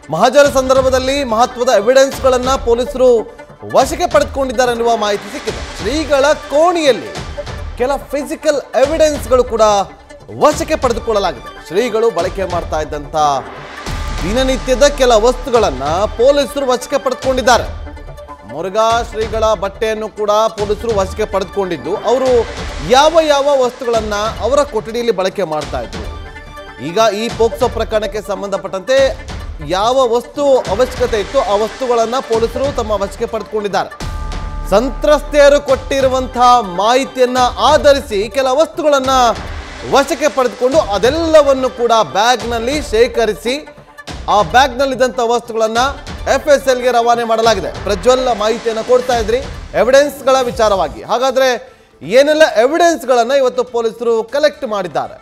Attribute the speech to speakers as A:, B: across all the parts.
A: ಮಹಾಜರ ಸಂದರ್ಭದಲ್ಲಿ ಮಹತ್ವದ ಎವಿಡೆನ್ಸ್ಗಳನ್ನ ಪೊಲೀಸರು ವಶಕ್ಕೆ ಪಡೆದುಕೊಂಡಿದ್ದಾರೆ ಎನ್ನುವ ಮಾಹಿತಿ ಸಿಕ್ಕಿದೆ ಶ್ರೀಗಳ ಕೋಣಿಯಲ್ಲಿ ಕೆಲ ಫಿಸಿಕಲ್ ಎವಿಡೆನ್ಸ್ಗಳು ಕೂಡ ವಶಕ್ಕೆ ಪಡೆದುಕೊಳ್ಳಲಾಗಿದೆ ಶ್ರೀಗಳು ಬಳಕೆ ಮಾಡ್ತಾ ಇದ್ದಂಥ ದಿನನಿತ್ಯದ ಕೆಲ ವಸ್ತುಗಳನ್ನ ಪೊಲೀಸರು ವಶಕ್ಕೆ ಪಡೆದುಕೊಂಡಿದ್ದಾರೆ ಮುರುಘಾ ಶ್ರೀಗಳ ಬಟ್ಟೆಯನ್ನು ಕೂಡ ಪೊಲೀಸರು ವಶಕ್ಕೆ ಪಡೆದುಕೊಂಡಿದ್ದು ಅವರು ಯಾವ ಯಾವ ವಸ್ತುಗಳನ್ನ ಅವರ ಕೊಠಡಿಯಲ್ಲಿ ಬಳಕೆ ಮಾಡ್ತಾ ಇದ್ರು ಈಗ ಈ ಪೋಕ್ಸೋ ಪ್ರಕರಣಕ್ಕೆ ಸಂಬಂಧಪಟ್ಟಂತೆ ಯಾವ ವಸ್ತು ಅವಶ್ಯಕತೆ ಇತ್ತು ಆ ವಸ್ತುಗಳನ್ನ ಪೊಲೀಸರು ತಮ್ಮ ವಶಕ್ಕೆ ಪಡೆದುಕೊಂಡಿದ್ದಾರೆ ಸಂತ್ರಸ್ತೆಯರು ಕೊಟ್ಟಿರುವಂತಹ ಮಾಹಿತಿಯನ್ನ ಆಧರಿಸಿ ಕೆಲ ವಸ್ತುಗಳನ್ನ ವಶಕ್ಕೆ ಪಡೆದುಕೊಂಡು ಅದೆಲ್ಲವನ್ನು ಕೂಡ ಬ್ಯಾಗ್ನಲ್ಲಿ ಶೇಖರಿಸಿ ಆ ಬ್ಯಾಗ್ನಲ್ಲಿದ್ದಂಥ ವಸ್ತುಗಳನ್ನ ಎಫ್ ಎಸ್ ಎಲ್ಗೆ ರವಾನೆ ಮಾಡಲಾಗಿದೆ ಪ್ರಜ್ವಲ್ ಮಾಹಿತಿಯನ್ನು ಕೊಡ್ತಾ ಇದ್ರಿ ಎವಿಡೆನ್ಸ್ಗಳ ವಿಚಾರವಾಗಿ ಹಾಗಾದ್ರೆ ಏನೆಲ್ಲ ಎವಿಡೆನ್ಸ್ಗಳನ್ನ ಇವತ್ತು ಪೊಲೀಸರು ಕಲೆಕ್ಟ್ ಮಾಡಿದ್ದಾರೆ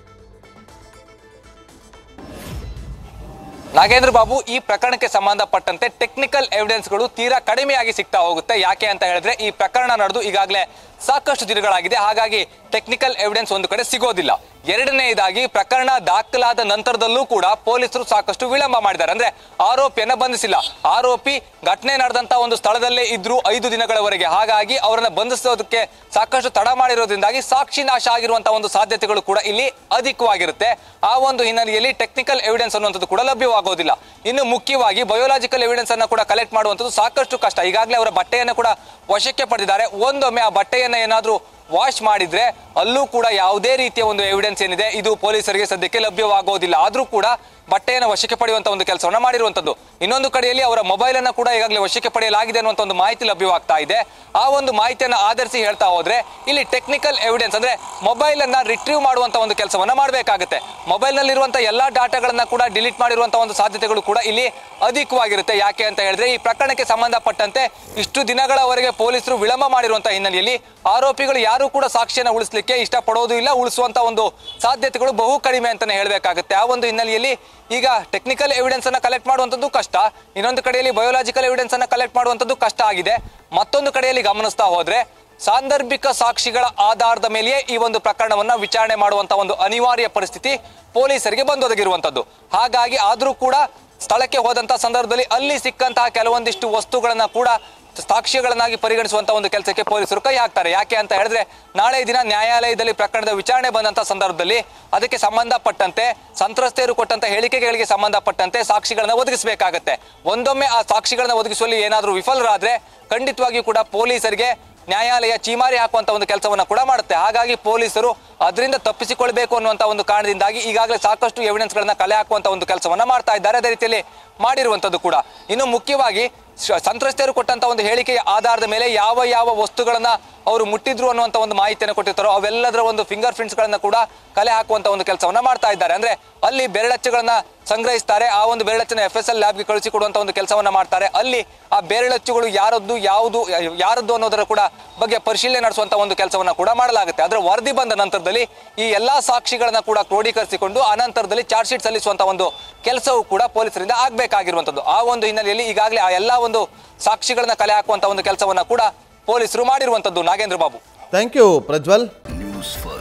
B: ನಾಗೇಂದ್ರ ಬಾಬು ಈ ಪ್ರಕರಣಕ್ಕೆ ಸಂಬಂಧಪಟ್ಟಂತೆ ಟೆಕ್ನಿಕಲ್ ಎವಿಡೆನ್ಸ್ಗಳು ತೀರಾ ಕಡಿಮೆಯಾಗಿ ಸಿಗ್ತಾ ಹೋಗುತ್ತೆ ಯಾಕೆ ಅಂತ ಹೇಳಿದ್ರೆ ಈ ಪ್ರಕರಣ ನಡೆದು ಈಗಾಗಲೇ ಸಾಕಷ್ಟು ದಿನಗಳಾಗಿದೆ ಹಾಗಾಗಿ ಟೆಕ್ನಿಕಲ್ ಎವಿಡೆನ್ಸ್ ಒಂದು ಕಡೆ ಸಿಗೋದಿಲ್ಲ ಎರಡನೆಯದಾಗಿ ಪ್ರಕರಣ ದಾಖಲಾದ ನಂತರದಲ್ಲೂ ಕೂಡ ಪೊಲೀಸರು ಸಾಕಷ್ಟು ವಿಳಂಬ ಮಾಡಿದ್ದಾರೆ ಅಂದ್ರೆ ಆರೋಪಿಯನ್ನ ಬಂಧಿಸಿಲ್ಲ ಆರೋಪಿ ಘಟನೆ ನಡೆದಂತ ಒಂದು ಸ್ಥಳದಲ್ಲೇ ಇದ್ರು ಐದು ದಿನಗಳವರೆಗೆ ಹಾಗಾಗಿ ಅವರನ್ನ ಬಂಧಿಸೋದಕ್ಕೆ ಸಾಕಷ್ಟು ತಡ ಮಾಡಿರೋದ್ರಿಂದಾಗಿ ಸಾಕ್ಷಿ ನಾಶ ಆಗಿರುವಂತಹ ಒಂದು ಸಾಧ್ಯತೆಗಳು ಕೂಡ ಇಲ್ಲಿ ಅಧಿಕವಾಗಿರುತ್ತೆ ಆ ಒಂದು ಹಿನ್ನೆಲೆಯಲ್ಲಿ ಟೆಕ್ನಿಕಲ್ ಎವಿಡೆನ್ಸ್ ಅನ್ನುವಂಥದ್ದು ಕೂಡ ಲಭ್ಯವಾಗೋದಿಲ್ಲ ಇನ್ನು ಮುಖ್ಯವಾಗಿ ಬಯೋಲಾಜಿಕಲ್ ಎವಿಡೆನ್ಸ್ ಅನ್ನ ಕೂಡ ಕಲೆಕ್ಟ್ ಮಾಡುವಂಥದ್ದು ಸಾಕಷ್ಟು ಕಷ್ಟ ಈಗಾಗಲೇ ಅವರ ಬಟ್ಟೆಯನ್ನು ಕೂಡ ವಶಕ್ಕೆ ಪಡೆದಿದ್ದಾರೆ ಒಂದೊಮ್ಮೆ ಆ ಬಟ್ಟೆಯನ್ನ ಏನಾದ್ರೂ ವಾಶ್ ಮಾಡಿದ್ರೆ ಅಲ್ಲೂ ಕೂಡ ಯಾವುದೇ ರೀತಿಯ ಒಂದು ಎವಿಡೆನ್ಸ್ ಏನಿದೆ ಇದು ಪೊಲೀಸರಿಗೆ ಸದ್ಯಕ್ಕೆ ಲಭ್ಯವಾಗೋದಿಲ್ಲ ಆದ್ರೂ ಕೂಡ ಬಟ್ಟೆಯನ್ನು ವಶಕ್ಕೆ ಪಡೆಯುವಂತ ಒಂದು ಕೆಲಸವನ್ನ ಮಾಡಿರುವಂತದ್ದು ಇನ್ನೊಂದು ಕಡೆಯಲ್ಲಿ ಅವರ ಮೊಬೈಲ್ ಅನ್ನ ಕೂಡ ಈಗಾಗಲೇ ವಶಕ್ಕೆ ಪಡೆಯಲಾಗಿದೆ ಅನ್ನುವಂತ ಒಂದು ಮಾಹಿತಿ ಲಭ್ಯವಾಗ್ತಾ ಇದೆ ಆ ಒಂದು ಮಾಹಿತಿಯನ್ನ ಆಧರಿಸಿ ಹೇಳ್ತಾ ಹೋದ್ರೆ ಇಲ್ಲಿ ಟೆಕ್ನಿಕಲ್ ಎವಿಡೆನ್ಸ್ ಅಂದ್ರೆ ಮೊಬೈಲ್ ಅನ್ನ ರಿಟ್ರೀವ್ ಮಾಡುವಂತ ಒಂದು ಕೆಲಸವನ್ನ ಮಾಡಬೇಕಾಗುತ್ತೆ ಮೊಬೈಲ್ ನಲ್ಲಿರುವಂತ ಎಲ್ಲಾ ಡಾಟಾಗಳನ್ನ ಕೂಡ ಡಿಲೀಟ್ ಮಾಡಿರುವಂತ ಒಂದು ಸಾಧ್ಯತೆಗಳು ಕೂಡ ಇಲ್ಲಿ ಅಧಿಕವಾಗಿರುತ್ತೆ ಯಾಕೆ ಅಂತ ಹೇಳಿದ್ರೆ ಈ ಪ್ರಕರಣಕ್ಕೆ ಸಂಬಂಧಪಟ್ಟಂತೆ ಇಷ್ಟು ದಿನಗಳವರೆಗೆ ಪೊಲೀಸರು ವಿಳಂಬ ಮಾಡಿರುವಂತಹ ಹಿನ್ನೆಲೆಯಲ್ಲಿ ಆರೋಪಿಗಳು ಯಾರು ಕೂಡ ಸಾಕ್ಷಿಯನ್ನ ಉಳಿಸ್ಲಿಕ್ಕೆ ಇಷ್ಟಪಡೋದು ಇಲ್ಲ ಉಳಿಸುವಂತ ಒಂದು ಸಾಧ್ಯತೆಗಳು ಬಹು ಕಡಿಮೆ ಅಂತಾನೆ ಹೇಳಬೇಕಾಗುತ್ತೆ ಆ ಒಂದು ಹಿನ್ನೆಲೆಯಲ್ಲಿ ಈಗ ಟೆಕ್ನಿಕಲ್ ಎವಿಡೆನ್ಸ್ ಅನ್ನ ಕಲೆಕ್ಟ್ ಮಾಡುವಂತದ್ದು ಕಷ್ಟ ಇನ್ನೊಂದು ಕಡೆಯಲ್ಲಿ ಬಯೋಲಾಜಿಕಲ್ ಎವಿಡೆನ್ಸ್ ಅನ್ನ ಕಲೆಕ್ಟ್ ಮಾಡುವಂತದ್ದು ಕಷ್ಟ ಆಗಿದೆ ಮತ್ತೊಂದು ಕಡೆಯಲ್ಲಿ ಗಮನಿಸ್ತಾ ಹೋದ್ರೆ ಸಾಂದರ್ಭಿಕ ಸಾಕ್ಷಿಗಳ ಆಧಾರದ ಮೇಲೆಯೇ ಈ ಒಂದು ಪ್ರಕರಣವನ್ನ ವಿಚಾರಣೆ ಮಾಡುವಂತ ಒಂದು ಅನಿವಾರ್ಯ ಪರಿಸ್ಥಿತಿ ಪೊಲೀಸರಿಗೆ ಬಂದೊದಗಿರುವಂತದ್ದು ಹಾಗಾಗಿ ಆದ್ರೂ ಕೂಡ ಸ್ಥಳಕ್ಕೆ ಹೋದಂತಹ ಸಂದರ್ಭದಲ್ಲಿ ಅಲ್ಲಿ ಸಿಕ್ಕಂತಹ ಕೆಲವೊಂದಿಷ್ಟು ವಸ್ತುಗಳನ್ನ ಕೂಡ ಸಾಕ್ಷ್ಯಗಳನ್ನಾಗಿ ಪರಿಗಣಿಸುವಂತ ಒಂದು ಕೆಲಸಕ್ಕೆ ಪೊಲೀಸರು ಕೈ ಹಾಕ್ತಾರೆ ಯಾಕೆ ಅಂತ ಹೇಳಿದ್ರೆ ನಾಳೆ ದಿನ ನ್ಯಾಯಾಲಯದಲ್ಲಿ ಪ್ರಕರಣದ ವಿಚಾರಣೆ ಬಂದಂತ ಸಂದರ್ಭದಲ್ಲಿ ಅದಕ್ಕೆ ಸಂಬಂಧಪಟ್ಟಂತೆ ಸಂತ್ರಸ್ತೆಯರು ಕೊಟ್ಟಂತ ಹೇಳಿಕೆಗಳಿಗೆ ಸಂಬಂಧಪಟ್ಟಂತೆ ಸಾಕ್ಷಿಗಳನ್ನ ಒದಗಿಸಬೇಕಾಗತ್ತೆ ಒಂದೊಮ್ಮೆ ಆ ಸಾಕ್ಷಿಗಳನ್ನ ಒದಗಿಸುವಲ್ಲಿ ಏನಾದರೂ ವಿಫಲರಾದ್ರೆ ಖಂಡಿತವಾಗಿಯೂ ಕೂಡ ಪೊಲೀಸರಿಗೆ ನ್ಯಾಯಾಲಯ ಚೀಮಾರಿ ಹಾಕುವಂತ ಒಂದು ಕೆಲಸವನ್ನ ಕೂಡ ಮಾಡುತ್ತೆ ಹಾಗಾಗಿ ಪೊಲೀಸರು ಅದರಿಂದ ತಪ್ಪಿಸಿಕೊಳ್ಬೇಕು ಅನ್ನುವಂತ ಒಂದು ಕಾರಣದಿಂದಾಗಿ ಈಗಾಗಲೇ ಸಾಕಷ್ಟು ಎವಿಡೆನ್ಸ್ ಗಳನ್ನ ಕಲೆ ಹಾಕುವಂತ ಒಂದು ಕೆಲಸವನ್ನ ಮಾಡ್ತಾ ಇದ್ದಾರೆ ಅದೇ ರೀತಿಯಲ್ಲಿ ಮಾಡಿರುವಂತದ್ದು ಕೂಡ ಇನ್ನು ಮುಖ್ಯವಾಗಿ ಶ- ಸಂತ್ರಸ್ತೆಯರು ಕೊಟ್ಟಂತ ಒಂದು ಹೇಳಿಕೆಯ ಆಧಾರದ ಮೇಲೆ ಯಾವ ಯಾವ ವಸ್ತುಗಳನ್ನ ಅವರು ಮುಟ್ಟಿದ್ರು ಅನ್ನುವಂತ ಒಂದು ಮಾಹಿತಿಯನ್ನು ಕೊಟ್ಟಿರ್ತಾರೋ ಅವೆಲ್ಲದರ ಒಂದು ಫಿಂಗರ್ ಪ್ರಿಂಟ್ಸ್ ಗಳನ್ನ ಕೂಡ ಕಲೆ ಹಾಕುವಂತ ಒಂದು ಕೆಲಸವನ್ನ ಮಾಡ್ತಾ ಇದ್ದಾರೆ ಅಂದ್ರೆ ಅಲ್ಲಿ ಬೆರಳಚ್ಚುಗಳನ್ನ ಸಂಗ್ರಹಿಸ್ತಾರೆ ಆ ಒಂದು ಬೆರಳಚ್ಚನ್ನ ಎಫ್ ಎಸ್ ಎಲ್ ಲ್ಯಾಬ್ಗೆ ಕಳಿಸಿಕೊಡುವಂತ ಒಂದು ಕೆಲಸವನ್ನ ಮಾಡ್ತಾರೆ ಅಲ್ಲಿ ಆ ಬೆರಳಚ್ಚುಗಳು ಯಾರದ್ದು ಯಾವುದು ಯಾರದ್ದು ಅನ್ನೋದರ ಕೂಡ ಬಗ್ಗೆ ಪರಿಶೀಲನೆ ನಡೆಸುವಂತ ಒಂದು ಕೆಲಸವನ್ನ ಕೂಡ ಮಾಡಲಾಗುತ್ತೆ ಅದರ ವರದಿ ಬಂದ ನಂತರದಲ್ಲಿ ಈ ಎಲ್ಲಾ ಸಾಕ್ಷಿಗಳನ್ನ ಕೂಡ ಕ್ರೋಢೀಕರಿಸಿಕೊಂಡು ಅನಂತರದಲ್ಲಿ ಚಾರ್ಜ್ ಶೀಟ್ ಸಲ್ಲಿಸುವಂತ ಒಂದು ಕೆಲಸವು ಕೂಡ ಪೊಲೀಸರಿಂದ ಆಗ್ಬೇಕಾಗಿರುವಂತದ್ದು ಆ ಒಂದು ಹಿನ್ನೆಲೆಯಲ್ಲಿ ಈಗಾಗಲೇ ಆ ಎಲ್ಲಾ ಒಂದು ಸಾಕ್ಷಿಗಳನ್ನ ಕಲೆ ಹಾಕುವಂತ ಒಂದು ಕೆಲಸವನ್ನ ಕೂಡ ಪೊಲೀಸರು ಮಾಡಿರುವಂತದ್ದು Nagendra Babu
A: thank you Prajwal
C: news first